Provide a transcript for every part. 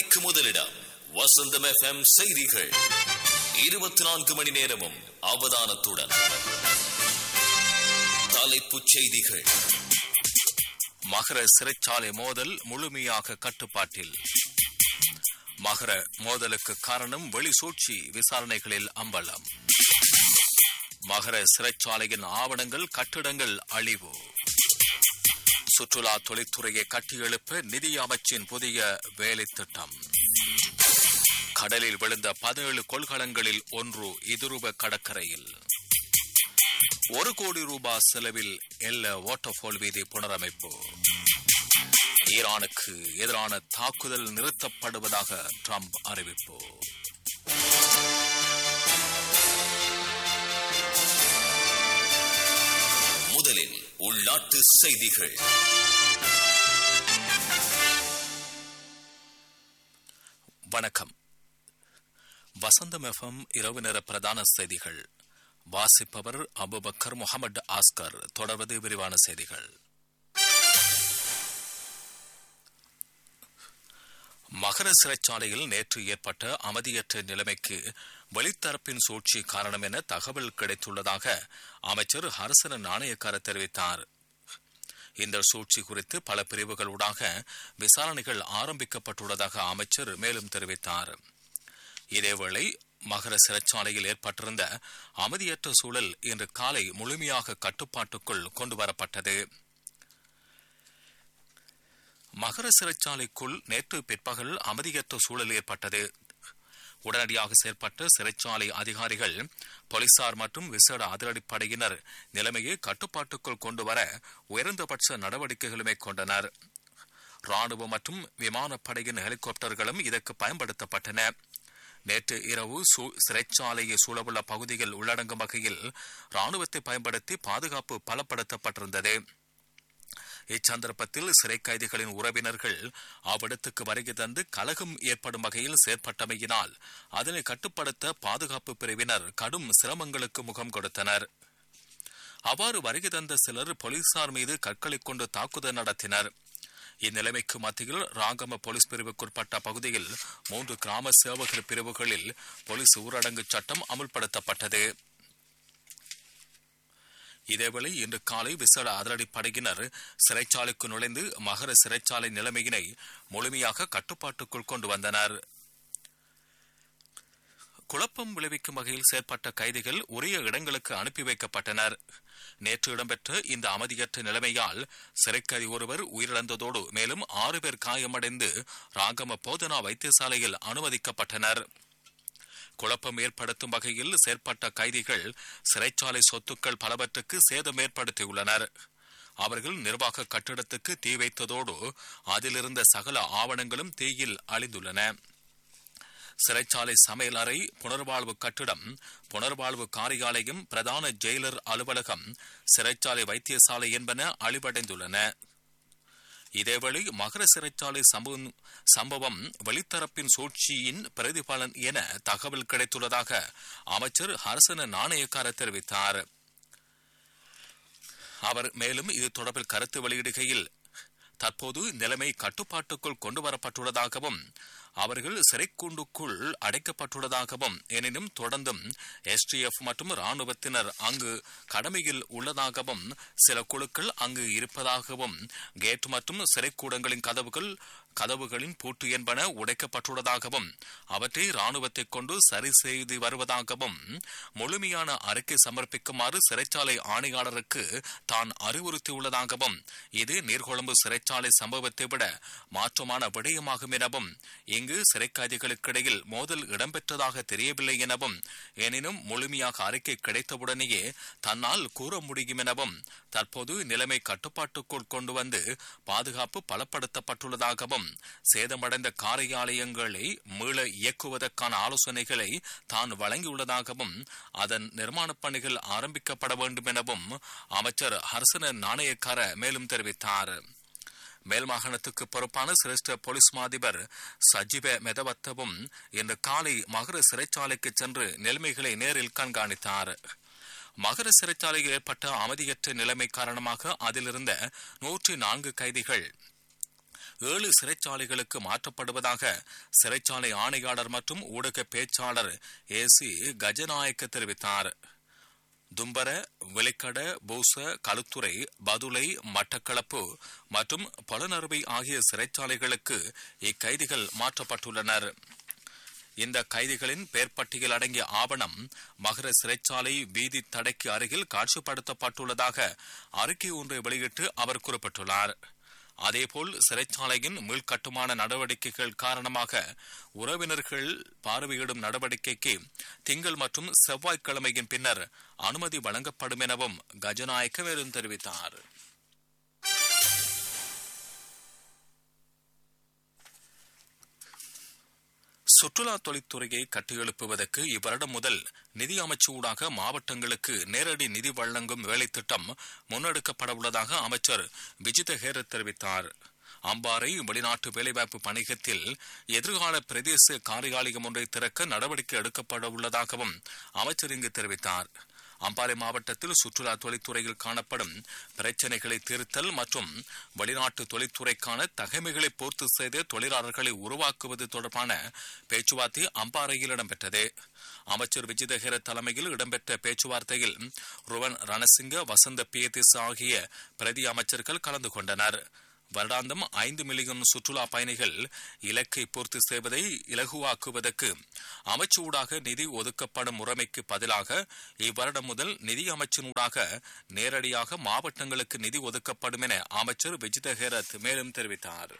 செய்திக்கு முதலிடம் வசந்தம் எஃப்எம் செய்திகள் இருபத்தி நான்கு மணி நேரமும் அவதானத்துடன் தலைப்புச் செய்திகள் மகர சிறைச்சாலை மோதல் முழுமையாக கட்டுப்பாட்டில் மகர மோதலுக்கு காரணம் வெளிசூழ்ச்சி விசாரணைகளில் அம்பலம் மகர சிறைச்சாலையின் ஆவணங்கள் கட்டிடங்கள் அழிவு சுற்றுலா தொழில்துறையை கட்டியெழுப்ப நிதி அமைச்சின் புதிய வேலை திட்டம் கடலில் விழுந்த பதினேழு கொள்கலங்களில் ஒன்று இதுருவ கடற்கரையில் ஒரு கோடி ரூபாய் செலவில் எல்ல வாட்டர்ஃபால் வீதி புனரமைப்பு ஈரானுக்கு எதிரான தாக்குதல் நிறுத்தப்படுவதாக ட்ரம்ப் அறிவிப்பு முதலில் உள்நாட்டு செய்திகள் வணக்கம் வசந்தம் எஃப்எம் இரவு நேர பிரதான செய்திகள் வாசிப்பவர் அபுபக்கர் முகமது ஆஸ்கர் தொடர்வது விரிவான செய்திகள் மகர சிறைச்சாலையில் நேற்று ஏற்பட்ட அமைதியற்ற நிலைமைக்கு வெளித்தரப்பின் சூழ்ச்சி காரணம் என தகவல் கிடைத்துள்ளதாக அமைச்சர் ஹரசன நாணயக்கார தெரிவித்தார் இந்த சூழ்ச்சி குறித்து பல பிரிவுகளூடாக விசாரணைகள் ஆரம்பிக்கப்பட்டுள்ளதாக அமைச்சர் மேலும் தெரிவித்தார் இதேவேளை மகர சிறைச்சாலையில் ஏற்பட்டிருந்த அமைதியற்ற சூழல் இன்று காலை முழுமையாக கட்டுப்பாட்டுக்குள் கொண்டுவரப்பட்டது மகர சிறைச்சாலைக்குள் நேற்று பிற்பகல் அமைதியற்ற சூழல் ஏற்பட்டது உடனடியாக செயற்பட்ட சிறைச்சாலை அதிகாரிகள் போலீசார் மற்றும் விசேட அதிரடிப்படையினர் நிலைமையை கட்டுப்பாட்டுக்குள் கொண்டுவர உயர்ந்தபட்ச நடவடிக்கைகளை மேற்கொண்டனர் ராணுவ மற்றும் விமானப்படையின் ஹெலிகாப்டர்களும் இதற்கு பயன்படுத்தப்பட்டன நேற்று இரவு சிறைச்சாலையை சூழவுள்ள பகுதிகள் உள்ளடங்கும் வகையில் ராணுவத்தை பயன்படுத்தி பாதுகாப்பு பலப்படுத்தப்பட்டிருந்தது இச்சந்தர்ப்பத்தில் சிறை கைதிகளின் உறவினர்கள் அவ்விடத்துக்கு வருகை தந்து கலகம் ஏற்படும் வகையில் செயற்பட்டமையினால் அதனை கட்டுப்படுத்த பாதுகாப்பு பிரிவினர் கடும் சிரமங்களுக்கு முகம் கொடுத்தனர் அவ்வாறு வருகை தந்த சிலர் போலீசார் மீது கற்களை கொண்டு தாக்குதல் நடத்தினர் இந்நிலைமைக்கு மத்தியில் ராங்கம போலீஸ் பிரிவுக்குட்பட்ட பகுதியில் மூன்று கிராம சேவகர் பிரிவுகளில் போலீஸ் ஊரடங்கு சட்டம் அமுல்படுத்தப்பட்டது இதேவேளை இன்று காலை விசேட அதிரடிப்படையினர் சிறைச்சாலைக்கு நுழைந்து மகர சிறைச்சாலை நிலைமையினை முழுமையாக கட்டுப்பாட்டுக்குள் கொண்டு வந்தனர் குழப்பம் விளைவிக்கும் வகையில் செயற்பட்ட கைதிகள் உரிய இடங்களுக்கு அனுப்பி வைக்கப்பட்டனர் நேற்று இடம்பெற்ற இந்த அமைதியற்ற நிலைமையால் சிறைக்கைதி ஒருவர் உயிரிழந்ததோடு மேலும் ஆறு பேர் காயமடைந்து ராகம போதனா வைத்தியசாலையில் அனுமதிக்கப்பட்டனர் குழப்பம் ஏற்படுத்தும் வகையில் செயற்பட்ட கைதிகள் சிறைச்சாலை சொத்துக்கள் பலவற்றுக்கு சேதம் ஏற்படுத்தியுள்ளனர் அவர்கள் நிர்வாக கட்டிடத்துக்கு தீ வைத்ததோடு அதிலிருந்த சகல ஆவணங்களும் தீயில் அழிந்துள்ளன சிறைச்சாலை சமையல் அறை புனர்வாழ்வு கட்டிடம் புனர்வாழ்வு காரியாலயம் பிரதான ஜெயிலர் அலுவலகம் சிறைச்சாலை வைத்தியசாலை என்பன அழிவடைந்துள்ளன இதேவேளை மகர சிறைச்சாலை சம்பவம் வெளித்தரப்பின் சூழ்ச்சியின் பிரதிபலன் என தகவல் கிடைத்துள்ளதாக அமைச்சர் ஹர்சன நாணயக்கார தெரிவித்தார் அவர் மேலும் இது தொடர்பில் கருத்து வெளியிடுகையில் தற்போது நிலைமை கட்டுப்பாட்டுக்குள் கொண்டுவரப்பட்டுள்ளதாகவும் அவர்கள் சிறைக்கூண்டுக்குள் அடைக்கப்பட்டுள்ளதாகவும் எனினும் தொடர்ந்தும் எஸ்டிஎஃப் மற்றும் ராணுவத்தினர் அங்கு கடமையில் உள்ளதாகவும் சில குழுக்கள் அங்கு இருப்பதாகவும் கேட் மற்றும் சிறைக்கூடங்களின் கதவுகள் கதவுகளின் பூட்டு என்பன உடைக்கப்பட்டுள்ளதாகவும் அவற்றை ராணுவத்தை கொண்டு சரி செய்து வருவதாகவும் முழுமையான அறிக்கை சமர்ப்பிக்குமாறு சிறைச்சாலை ஆணையாளருக்கு தான் அறிவுறுத்தியுள்ளதாகவும் இது நீர்கொழும்பு சிறைச்சாலை சம்பவத்தை விட மாற்றமான விடயமாகும் எனவும் இங்கு சிறை கைதிகளுக்கிடையில் மோதல் இடம்பெற்றதாக தெரியவில்லை எனவும் எனினும் முழுமையாக அறிக்கை கிடைத்தவுடனேயே தன்னால் கூற முடியும் எனவும் தற்போது நிலைமை கட்டுப்பாட்டுக்குள் கொண்டு வந்து பாதுகாப்பு பலப்படுத்தப்பட்டுள்ளதாகவும் சேதமடைந்த காரியாலயங்களை மீள இயக்குவதற்கான ஆலோசனைகளை தான் வழங்கியுள்ளதாகவும் அதன் நிர்மாணப் பணிகள் ஆரம்பிக்கப்பட வேண்டும் எனவும் அமைச்சர் ஹர்சன நாணயக்கார மேலும் தெரிவித்தார் மேல் மாகாணத்துக்கு பொறுப்பான சிரேஷ்ட போலீஸ் மாதிபர் சஜிப மெதவத்தவும் இன்று காலை மகர சிறைச்சாலைக்கு சென்று நிலைமைகளை நேரில் கண்காணித்தார் மகர சிறைச்சாலையில் ஏற்பட்ட அமைதியற்ற நிலைமை காரணமாக அதிலிருந்த நூற்றி நான்கு கைதிகள் ஏழு சிறைச்சாலைகளுக்கு மாற்றப்படுவதாக சிறைச்சாலை ஆணையாளர் மற்றும் ஊடக பேச்சாளர் ஏ சி கஜநாயக்க தெரிவித்தார் தும்பர வெளிக்கட பூச களுத்துறை பதுளை மட்டக்களப்பு மற்றும் பொலனறுவை ஆகிய சிறைச்சாலைகளுக்கு இக்கைதிகள் மாற்றப்பட்டுள்ளனர் இந்த கைதிகளின் பெயர்பட்டியல் அடங்கிய ஆவணம் மகர சிறைச்சாலை வீதி தடைக்கு அருகில் காட்சிப்படுத்தப்பட்டுள்ளதாக அறிக்கை ஒன்றை வெளியிட்டு அவர் குறிப்பிட்டுள்ளார் அதேபோல் சிறைச்சாலையின் மீள்கட்டுமான நடவடிக்கைகள் காரணமாக உறவினர்கள் பார்வையிடும் நடவடிக்கைக்கு திங்கள் மற்றும் செவ்வாய்க்கிழமையின் பின்னர் அனுமதி வழங்கப்படும் எனவும் கஜநாயக்க மேலும் தெரிவித்தார் சுற்றுலா தொழில்துறையை கட்டியெழுப்புவதற்கு இவ்வருடம் முதல் நிதி அமைச்சு ஊடாக மாவட்டங்களுக்கு நேரடி நிதி வழங்கும் வேலைத்திட்டம் முன்னெடுக்கப்பட உள்ளதாக அமைச்சர் விஜித ஹேரத் தெரிவித்தார் அம்பாறை வெளிநாட்டு வேலைவாய்ப்பு பணிகத்தில் எதிர்கால பிரதேச காரியாலயம் ஒன்றை திறக்க நடவடிக்கை எடுக்கப்பட உள்ளதாகவும் அமைச்சர் இங்கு தெரிவித்தார் அம்பாறை மாவட்டத்தில் சுற்றுலா தொழில்துறையில் காணப்படும் பிரச்சினைகளை தீர்த்தல் மற்றும் வெளிநாட்டு தொழில்துறைக்கான தகைமைகளை பூர்த்தி செய்து தொழிலாளர்களை உருவாக்குவது தொடர்பான பேச்சுவார்த்தை அம்பாறையில் இடம்பெற்றது அமைச்சர் விஜிதஹேர தலைமையில் இடம்பெற்ற பேச்சுவார்த்தையில் ருவன் ரணசிங்க வசந்த பியதிஸ் ஆகிய பிரதி அமைச்சர்கள் கலந்து கொண்டனர் வருடாந்தம் ஐந்து மில்லியன் சுற்றுலா பயணிகள் இலக்கை பூர்த்தி செய்வதை இலகுவாக்குவதற்கு அமைச்சூடாக நிதி ஒதுக்கப்படும் முறைமைக்கு பதிலாக இவ்வருடம் முதல் நிதி அமைச்சினூடாக நேரடியாக மாவட்டங்களுக்கு நிதி ஒதுக்கப்படும் என அமைச்சர் விஜித ஹேரத் மேலும் தெரிவித்தார்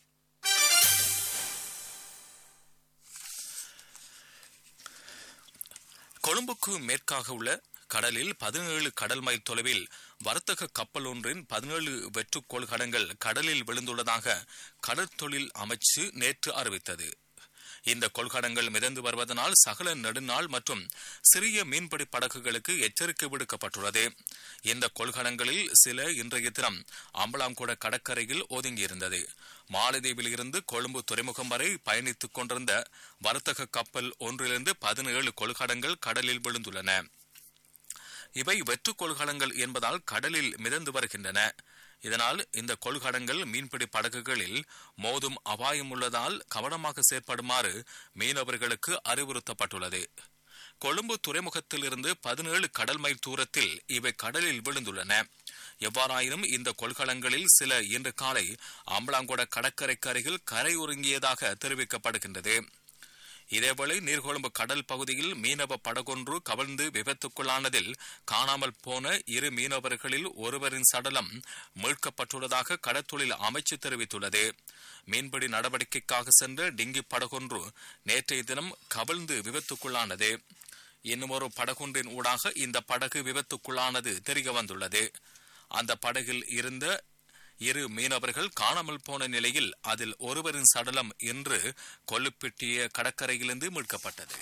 கொழும்புக்கு மேற்காக உள்ள கடலில் பதினேழு கடல் மைல் தொலைவில் வர்த்தக கப்பல் ஒன்றின் பதினேழு வெற்றுக்கோள்கடங்கள் கடலில் விழுந்துள்ளதாக கடற்தொழில் அமைச்சு நேற்று அறிவித்தது இந்த கொள்கடங்கள் மிதந்து வருவதனால் சகல நெடுநாள் மற்றும் சிறிய மீன்பிடி படகுகளுக்கு எச்சரிக்கை விடுக்கப்பட்டுள்ளது இந்த கொள்கடங்களில் சில இன்றைய தினம் அம்பலாங்கூட கடற்கரையில் ஒதுங்கியிருந்தது மாலதீவில் இருந்து கொழும்பு துறைமுகம் வரை பயணித்துக் கொண்டிருந்த வர்த்தக கப்பல் ஒன்றிலிருந்து பதினேழு கொள்கடங்கள் கடலில் விழுந்துள்ளன இவை வெற்று கொள்கலங்கள் என்பதால் கடலில் மிதந்து வருகின்றன இதனால் இந்த கொள்கடங்கள் மீன்பிடி படகுகளில் மோதும் அபாயம் உள்ளதால் கவனமாக செயற்படுமாறு மீனவர்களுக்கு அறிவுறுத்தப்பட்டுள்ளது கொழும்பு துறைமுகத்தில் இருந்து பதினேழு கடல் மைல் தூரத்தில் இவை கடலில் விழுந்துள்ளன எவ்வாறாயினும் இந்த கொள்கலங்களில் சில இன்று காலை அம்பலாங்கொட கடற்கரைக்கு அருகில் கரையொருங்கியதாக தெரிவிக்கப்படுகின்றது இதேவேளை நீர்கொழும்பு கடல் பகுதியில் மீனவ படகொன்று கவிழ்ந்து விபத்துக்குள்ளானதில் காணாமல் போன இரு மீனவர்களில் ஒருவரின் சடலம் மீட்கப்பட்டுள்ளதாக கடற்தொழில் அமைச்சு தெரிவித்துள்ளது மீன்பிடி நடவடிக்கைக்காக சென்ற டிங்கி படகொன்று நேற்றைய தினம் கவிழ்ந்து விபத்துக்குள்ளானது இன்னும் ஒரு படகொன்றின் ஊடாக இந்த படகு விபத்துக்குள்ளானது தெரிய வந்துள்ளது அந்த படகில் இருந்த இரு மீனவர்கள் காணாமல் போன நிலையில் அதில் ஒருவரின் சடலம் இன்று கொல்லுப்பிட்டிய கடற்கரையிலிருந்து மீட்கப்பட்டது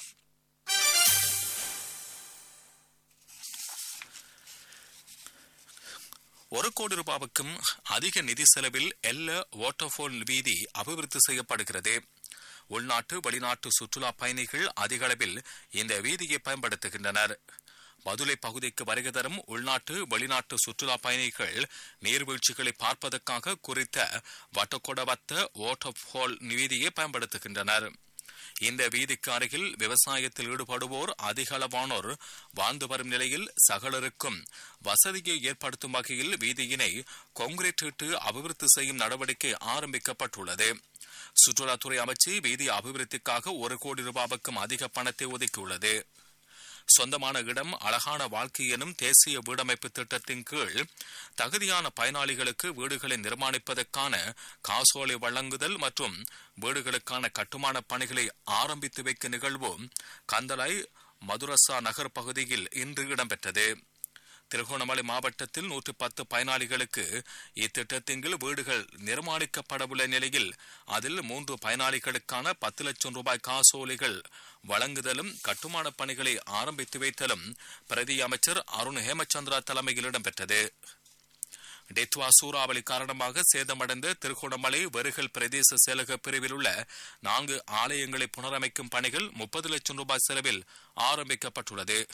ஒரு கோடி ரூபாவுக்கும் அதிக நிதி செலவில் எல்ல வாட்டர்ஃபால் வீதி அபிவிருத்தி செய்யப்படுகிறது உள்நாட்டு வெளிநாட்டு சுற்றுலா பயணிகள் அதிக அளவில் இந்த வீதியை பயன்படுத்துகின்றனர் மதுரை பகுதிக்கு வருகை தரும் உள்நாட்டு வெளிநாட்டு சுற்றுலா பயணிகள் நீர்வீழ்ச்சிகளை பார்ப்பதற்காக குறித்த வட்டக்கொடவத்த வாட்டர்ஃபால் வீதியை பயன்படுத்துகின்றனர் இந்த வீதிக்கு அருகில் விவசாயத்தில் ஈடுபடுவோர் அதிக அளவானோர் வாழ்ந்து வரும் நிலையில் சகலருக்கும் வசதியை ஏற்படுத்தும் வகையில் வீதியினை கான்கிரீட் இட்டு அபிவிருத்தி செய்யும் நடவடிக்கை ஆரம்பிக்கப்பட்டுள்ளது சுற்றுலாத்துறை அமைச்சு வீதி அபிவிருத்திக்காக ஒரு கோடி ரூபாவுக்கும் அதிக பணத்தை ஒதுக்கியுள்ளது சொந்தமான இடம் அழகான வாழ்க்கை எனும் தேசிய வீடமைப்பு திட்டத்தின் கீழ் தகுதியான பயனாளிகளுக்கு வீடுகளை நிர்மாணிப்பதற்கான காசோலை வழங்குதல் மற்றும் வீடுகளுக்கான கட்டுமான பணிகளை ஆரம்பித்து வைக்கும் நிகழ்வு கந்தலாய் மதுரசா நகர் பகுதியில் இன்று இடம்பெற்றது திருகோணமலை மாவட்டத்தில் நூற்று பத்து பயனாளிகளுக்கு இத்திட்டத்தின் கீழ் வீடுகள் நிர்மாணிக்கப்படவுள்ள நிலையில் அதில் மூன்று பயனாளிகளுக்கான பத்து லட்சம் ரூபாய் காசோலைகள் வழங்குதலும் கட்டுமான பணிகளை ஆரம்பித்து வைத்தலும் பிரதி அமைச்சர் அருண் ஹேமச்சந்திரா தலைமையில் இடம்பெற்றது டெத்வா சூறாவளி காரணமாக சேதமடைந்த திருகோணமலை வெறுகல் பிரதேச செயலக பிரிவில் உள்ள நான்கு ஆலயங்களை புனரமைக்கும் பணிகள் முப்பது லட்சம் ரூபாய் செலவில் ஆரம்பிக்கப்பட்டுள்ளது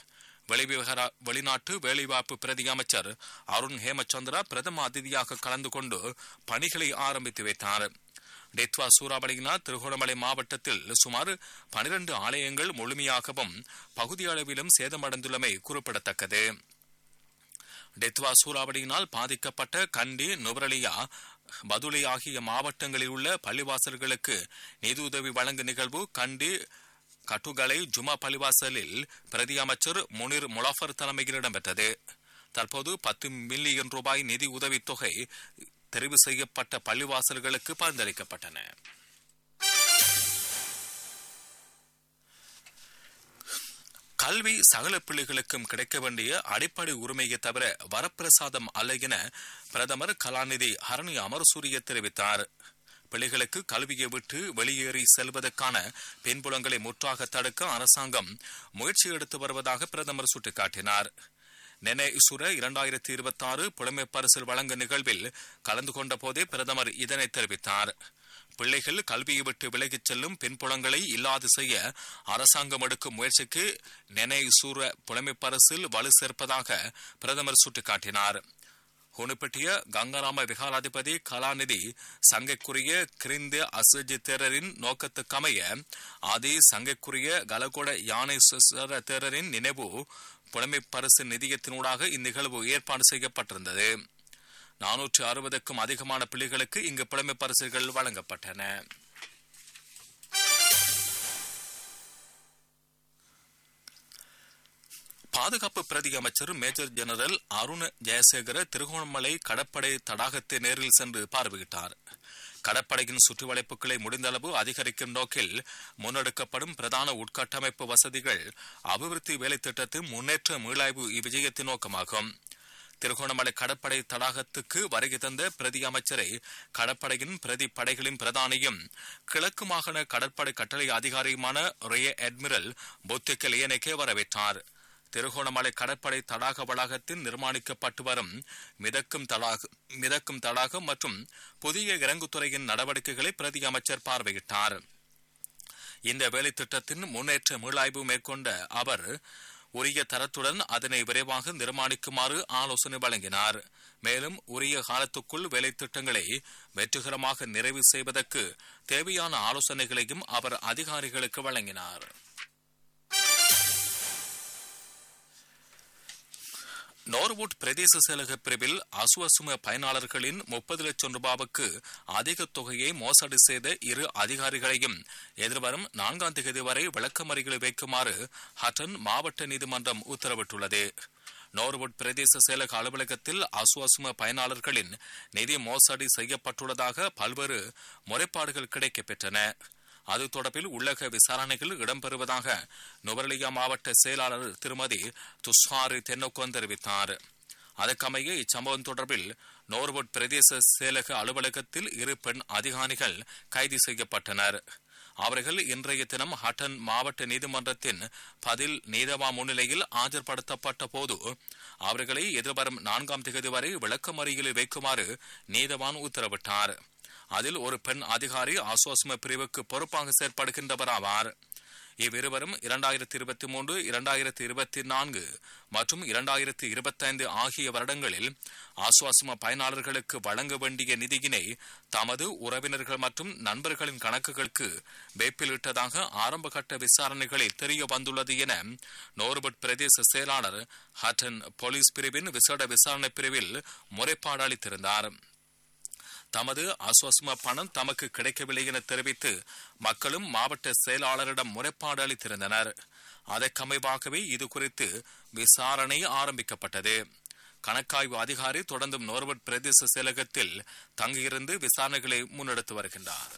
வெளிவிவகார வெளிநாட்டு வேலைவாய்ப்பு பிரதி அமைச்சர் அருண் ஹேமச்சந்திரா பிரதம அதிதியாக கலந்து கொண்டு பணிகளை ஆரம்பித்து வைத்தார் டெத்வா சூறாவளியினால் திருகோணமலை மாவட்டத்தில் சுமார் பனிரண்டு ஆலயங்கள் முழுமையாகவும் பகுதி அளவிலும் சேதமடைந்துள்ளமை குறிப்பிடத்தக்கது டெத்வா சூறாவளியினால் பாதிக்கப்பட்ட கண்டி நுவரலியா பதுளை ஆகிய மாவட்டங்களில் உள்ள பள்ளிவாசல்களுக்கு நிதியுதவி வழங்கும் நிகழ்வு கண்டி கட்டுகலை ஜுமா பள்ளிவாசலில் பிரதி அமைச்சர் முனிர் முலாஃபர் தலைமையில் இடம்பெற்றது தற்போது பத்து மில்லியன் ரூபாய் நிதி உதவித் தொகை தெரிவு செய்யப்பட்ட பள்ளிவாசல்களுக்கு பரிந்துரைக்கப்பட்டன கல்வி சகல பிள்ளைகளுக்கும் கிடைக்க வேண்டிய அடிப்படை உரிமையை தவிர வரப்பிரசாதம் அல்ல என பிரதமர் கலாநிதி ஹரணி அமரசூரிய தெரிவித்தார் பிள்ளைகளுக்கு கல்வியை விட்டு வெளியேறி செல்வதற்கான பின்புலங்களை முற்றாக தடுக்க அரசாங்கம் முயற்சி எடுத்து வருவதாக பிரதமர் சுட்டிக்காட்டினார் நெனே இசுர இரண்டாயிரத்தி இருபத்தி ஆறு புலமை பரிசில் வழங்க நிகழ்வில் கலந்து கொண்ட போதே பிரதமர் இதனை தெரிவித்தார் பிள்ளைகள் கல்வியை விட்டு விலகிச் செல்லும் பின்புலங்களை இல்லாது செய்ய அரசாங்கம் எடுக்கும் முயற்சிக்கு நெனை சூர புலமை பரிசில் வலு சேர்ப்பதாக பிரதமர் சுட்டிக்காட்டினார் ஹுனுப்பட்டிய கங்கராம விகாராதிபதி கலாநிதி சங்கைக்குரிய கிரிந்த அசஜி தேரரின் நோக்கத்துக்கமைய ஆதி சங்கைக்குரிய கலகொட யானை தேரரின் நினைவு புலமை பரிசு நிதியத்தினூடாக இந்நிகழ்வு ஏற்பாடு செய்யப்பட்டிருந்தது நானூற்று அறுபதுக்கும் அதிகமான பிள்ளைகளுக்கு இங்கு புலமை பரிசுகள் வழங்கப்பட்டன பாதுகாப்பு பிரதி அமைச்சர் மேஜர் ஜெனரல் அருண் ஜெயசேகர திருகோணமலை கடற்படை தடாகத்தை நேரில் சென்று பார்வையிட்டார் கடற்படையின் சுற்றுவளைப்புகளை முடிந்தளவு அதிகரிக்கும் நோக்கில் முன்னெடுக்கப்படும் பிரதான உட்கட்டமைப்பு வசதிகள் அபிவிருத்தி வேலை திட்டத்தின் முன்னேற்ற மீளாய்வு இவ்விஜயத்தின் நோக்கமாகும் திருகோணமலை கடற்படை தடாகத்துக்கு வருகை தந்த பிரதி அமைச்சரை கடற்படையின் பிரதி படைகளின் பிரதானியும் கிழக்கு மாகாண கடற்படை கட்டளை அதிகாரியுமான ரே அட்மிரல் பொத்திக்கல் ஏனைக்கே வரவேற்றார் திருகோணமலை கடற்படை தடாக வளாகத்தில் நிர்மாணிக்கப்பட்டு வரும் மிதக்கும் தடாக மிதக்கும் தடாகம் மற்றும் புதிய இறங்குத்துறையின் நடவடிக்கைகளை பிரதி அமைச்சர் பார்வையிட்டார் இந்த வேலை திட்டத்தின் முன்னேற்ற மீளாய்வு மேற்கொண்ட அவர் உரிய தரத்துடன் அதனை விரைவாக நிர்மாணிக்குமாறு ஆலோசனை வழங்கினார் மேலும் உரிய காலத்துக்குள் வேலை திட்டங்களை வெற்றிகரமாக நிறைவு செய்வதற்கு தேவையான ஆலோசனைகளையும் அவர் அதிகாரிகளுக்கு வழங்கினார் நோர்வுட் பிரதேச செயலக பிரிவில் அசுவசும பயனாளர்களின் முப்பது லட்சம் ரூபாவுக்கு அதிக தொகையை மோசடி செய்த இரு அதிகாரிகளையும் எதிர்வரும் நான்காம் தேதி வரை விளக்கமறிகளில் வைக்குமாறு ஹட்டன் மாவட்ட நீதிமன்றம் உத்தரவிட்டுள்ளது நோர்வுட் பிரதேச செயலக அலுவலகத்தில் அசுவசும பயனாளர்களின் நிதி மோசடி செய்யப்பட்டுள்ளதாக பல்வேறு முறைப்பாடுகள் கிடைக்கப்பெற்றன அது தொடர்பில் உள்ளக விசாரணைகள் இடம்பெறுவதாக நுவரலியா மாவட்ட செயலாளர் திருமதி துஷாரி தென்னோக்கோன் தெரிவித்தார் அதற்கமைய இச்சம்பவம் தொடர்பில் நோர்வுட் பிரதேச செயலக அலுவலகத்தில் இரு பெண் அதிகாரிகள் கைது செய்யப்பட்டனர் அவர்கள் இன்றைய தினம் ஹட்டன் மாவட்ட நீதிமன்றத்தின் பதில் நீதவா முன்னிலையில் ஆஜர்படுத்தப்பட்ட போது அவர்களை எதிர்வரும் நான்காம் தேதி வரை விளக்கமறியலில் வைக்குமாறு நீதவான் உத்தரவிட்டார் அதில் ஒரு பெண் அதிகாரி ஆசுவாசம பிரிவுக்கு பொறுப்பாக செயற்படுகின்றவர் ஆவார் இவ்விருவரும் இரண்டாயிரத்தி இருபத்தி மூன்று இரண்டாயிரத்தி இருபத்தி நான்கு மற்றும் இரண்டாயிரத்தி இருபத்தைந்து ஆகிய வருடங்களில் ஆசுவாசம பயனாளர்களுக்கு வழங்க வேண்டிய நிதியினை தமது உறவினர்கள் மற்றும் நண்பர்களின் கணக்குகளுக்கு வைப்பிலிட்டதாக ஆரம்பகட்ட விசாரணைகளில் தெரிய வந்துள்ளது என நோர்பட் பிரதேச செயலாளர் ஹட்டன் போலீஸ் பிரிவின் விசேட விசாரணை பிரிவில் முறைப்பாடு அளித்திருந்தார் தமது ஆசுவாசம பணம் தமக்கு கிடைக்கவில்லை என தெரிவித்து மக்களும் மாவட்ட செயலாளரிடம் முறைப்பாடு அளித்திருந்தனர் அதற்கமைவாகவே இது குறித்து விசாரணை ஆரம்பிக்கப்பட்டது கணக்காய்வு அதிகாரி தொடர்ந்தும் நோர்வட் பிரதேச செயலகத்தில் தங்கியிருந்து விசாரணைகளை முன்னெடுத்து வருகின்றார்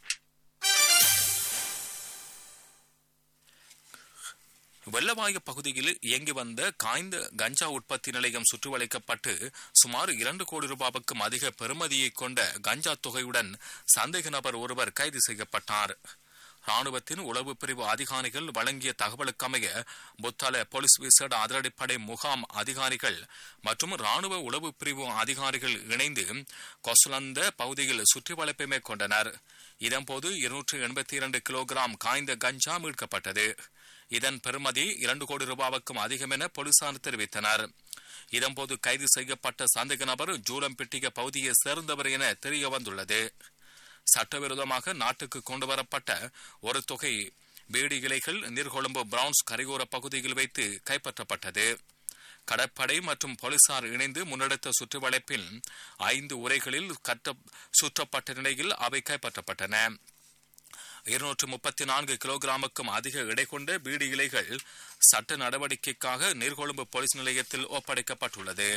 வெள்ளவாய பகுதியில் இயங்கி வந்த காய்ந்த கஞ்சா உற்பத்தி நிலையம் சுற்றுவளைக்கப்பட்டு சுமார் இரண்டு கோடி ரூபாவுக்கும் அதிக பெறுமதியை கொண்ட கஞ்சா தொகையுடன் சந்தேக நபர் ஒருவர் கைது செய்யப்பட்டார் ராணுவத்தின் உளவு பிரிவு அதிகாரிகள் வழங்கிய தகவலுக்கமைய புத்தால போலீஸ் விசேட அதிரடிப்படை முகாம் அதிகாரிகள் மற்றும் ராணுவ உளவு பிரிவு அதிகாரிகள் இணைந்து கொசலந்த பகுதியில் சுற்றி வளைப்பை மேற்கொண்டனர் இதன்போது இருநூற்று எண்பத்தி இரண்டு கிலோகிராம் காய்ந்த கஞ்சா மீட்கப்பட்டது இதன் பெறுமதி இரண்டு கோடி ரூபாவுக்கும் அதிகம் என போலீசார் தெரிவித்தனர் இதன்போது கைது செய்யப்பட்ட சந்தேக நபர் ஜூலம்பிட்டிக பகுதியை சேர்ந்தவர் என தெரிய வந்துள்ளது சட்டவிரோதமாக நாட்டுக்கு கொண்டுவரப்பட்ட ஒரு தொகை பீடி இலைகள் நீர்கொழும்பு பிரவுன்ஸ் கரையோர பகுதியில் வைத்து கைப்பற்றப்பட்டது கடற்படை மற்றும் போலீசார் இணைந்து முன்னெடுத்த சுற்றுவளைப்பில் ஐந்து உரைகளில் கட்ட சுற்றப்பட்ட நிலையில் அவை கைப்பற்றப்பட்டன இருநூற்று முப்பத்தி நான்கு கிலோகிராமுக்கும் அதிக எடை கொண்ட பீடி இலைகள் சட்ட நடவடிக்கைக்காக நீர்கொழும்பு போலீஸ் நிலையத்தில் ஒப்படைக்கப்பட்டுள்ளது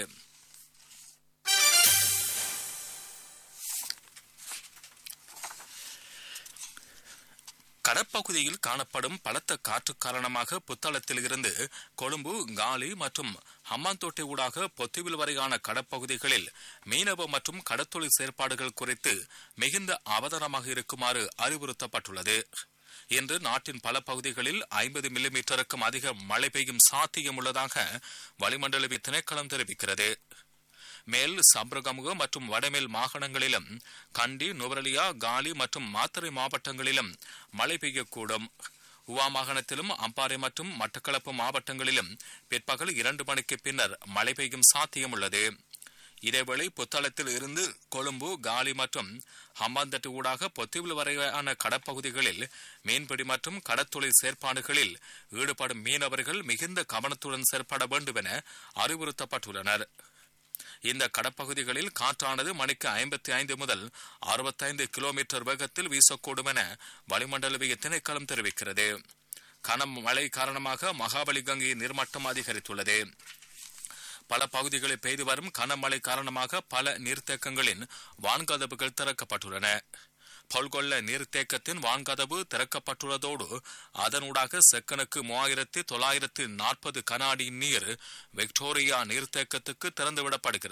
கடற்பகுதியில் காணப்படும் பலத்த காற்று காரணமாக புத்தளத்தில் இருந்து கொழும்பு காலி மற்றும் ஹம்மாந்தோட்டை ஊடாக பொத்துவில் வரையான கடற்பகுதிகளில் மீனவ மற்றும் கடத்தொழில் செயற்பாடுகள் குறித்து மிகுந்த அவதானமாக இருக்குமாறு அறிவுறுத்தப்பட்டுள்ளது இன்று நாட்டின் பல பகுதிகளில் ஐம்பது மில்லிமீட்டருக்கும் அதிக மழை பெய்யும் சாத்தியம் உள்ளதாக வளிமண்டல திணைக்களம் தெரிவிக்கிறது மேல் சப்ரகமுக மற்றும் வடமேல் மாகாணங்களிலும் கண்டி நுவரலியா காலி மற்றும் மாத்தறை மாவட்டங்களிலும் மழை பெய்யக்கூடும் உவா மாகாணத்திலும் அம்பாறை மற்றும் மட்டக்களப்பு மாவட்டங்களிலும் பிற்பகல் இரண்டு மணிக்கு பின்னர் மழை பெய்யும் சாத்தியம் உள்ளது இதேவேளை புத்தளத்தில் இருந்து கொழும்பு காலி மற்றும் ஹம்பாந்தட்டு ஊடாக பொத்திவில் வரையான கடற்பகுதிகளில் மீன்பிடி மற்றும் கடத்தொழில் செயற்பாடுகளில் ஈடுபடும் மீனவர்கள் மிகுந்த கவனத்துடன் செயற்பட வேண்டும் என அறிவுறுத்தப்பட்டுள்ளனர் இந்த கடப்பகுதிகளில் காற்றானது மணிக்கு ஐம்பத்தி ஐந்து முதல் அறுபத்தைந்து கிலோமீட்டர் வேகத்தில் வீசக்கூடும் என வளிமண்டலவிய திணைக்களம் தெரிவிக்கிறது கனம் மழை காரணமாக மகாபலி கங்கை நீர்மட்டம் அதிகரித்துள்ளது பல பகுதிகளில் பெய்து வரும் கனமழை காரணமாக பல நீர்த்தேக்கங்களின் வான்கதவுகள் திறக்கப்பட்டுள்ளன பொல்கொல்ல நீர்த்தேக்கத்தின் வான்கதவு திறக்கப்பட்டுள்ளதோடு அதனூடாக செக்கனுக்கு மூவாயிரத்தி தொள்ளாயிரத்து நாற்பது கன அடி நீர் விக்டோரியா நீர்த்தேக்கத்துக்கு திறந்துவிடப்படுகிறது